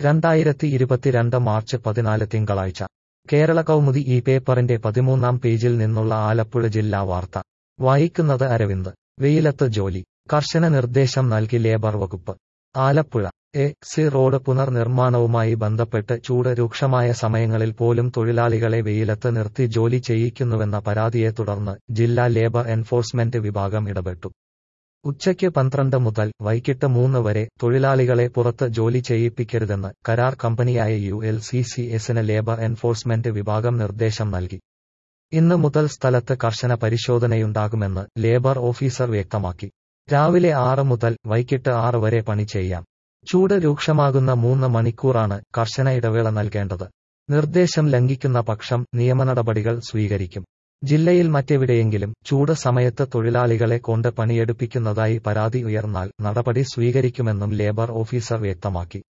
രണ്ടായിരത്തി ഇരുപത്തിരണ്ട് മാർച്ച് പതിനാല് തിങ്കളാഴ്ച കേരള കൗമുദി ഈ പേപ്പറിന്റെ പതിമൂന്നാം പേജിൽ നിന്നുള്ള ആലപ്പുഴ ജില്ലാ വാർത്ത വായിക്കുന്നത് അരവിന്ദ് വെയിലത്ത് ജോലി കർശന നിർദ്ദേശം നൽകി ലേബർ വകുപ്പ് ആലപ്പുഴ എ സി റോഡ് പുനർനിർമ്മാണവുമായി ബന്ധപ്പെട്ട് ചൂട് രൂക്ഷമായ സമയങ്ങളിൽ പോലും തൊഴിലാളികളെ വെയിലത്ത് നിർത്തി ജോലി ചെയ്യിക്കുന്നുവെന്ന പരാതിയെ തുടർന്ന് ജില്ലാ ലേബർ എൻഫോഴ്സ്മെന്റ് വിഭാഗം ഇടപെട്ടു ഉച്ചയ്ക്ക് പന്ത്രണ്ട് മുതൽ വൈകിട്ട് മൂന്ന് വരെ തൊഴിലാളികളെ പുറത്ത് ജോലി ചെയ്യിപ്പിക്കരുതെന്ന് കരാർ കമ്പനിയായ യു എൽ സി സി എസിന് ലേബർ എൻഫോഴ്സ്മെന്റ് വിഭാഗം നിർദ്ദേശം നൽകി ഇന്ന് മുതൽ സ്ഥലത്ത് കർശന പരിശോധനയുണ്ടാകുമെന്ന് ലേബർ ഓഫീസർ വ്യക്തമാക്കി രാവിലെ ആറ് മുതൽ വൈകിട്ട് ആറ് വരെ പണി ചെയ്യാം ചൂട് രൂക്ഷമാകുന്ന മൂന്ന് മണിക്കൂറാണ് കർശന ഇടവേള നൽകേണ്ടത് നിർദ്ദേശം ലംഘിക്കുന്ന പക്ഷം നിയമനടപടികൾ സ്വീകരിക്കും ജില്ലയിൽ മറ്റെവിടെയെങ്കിലും ചൂട് സമയത്ത് തൊഴിലാളികളെ കൊണ്ട് പണിയെടുപ്പിക്കുന്നതായി പരാതി ഉയർന്നാൽ നടപടി സ്വീകരിക്കുമെന്നും ലേബർ ഓഫീസർ വ്യക്തമാക്കി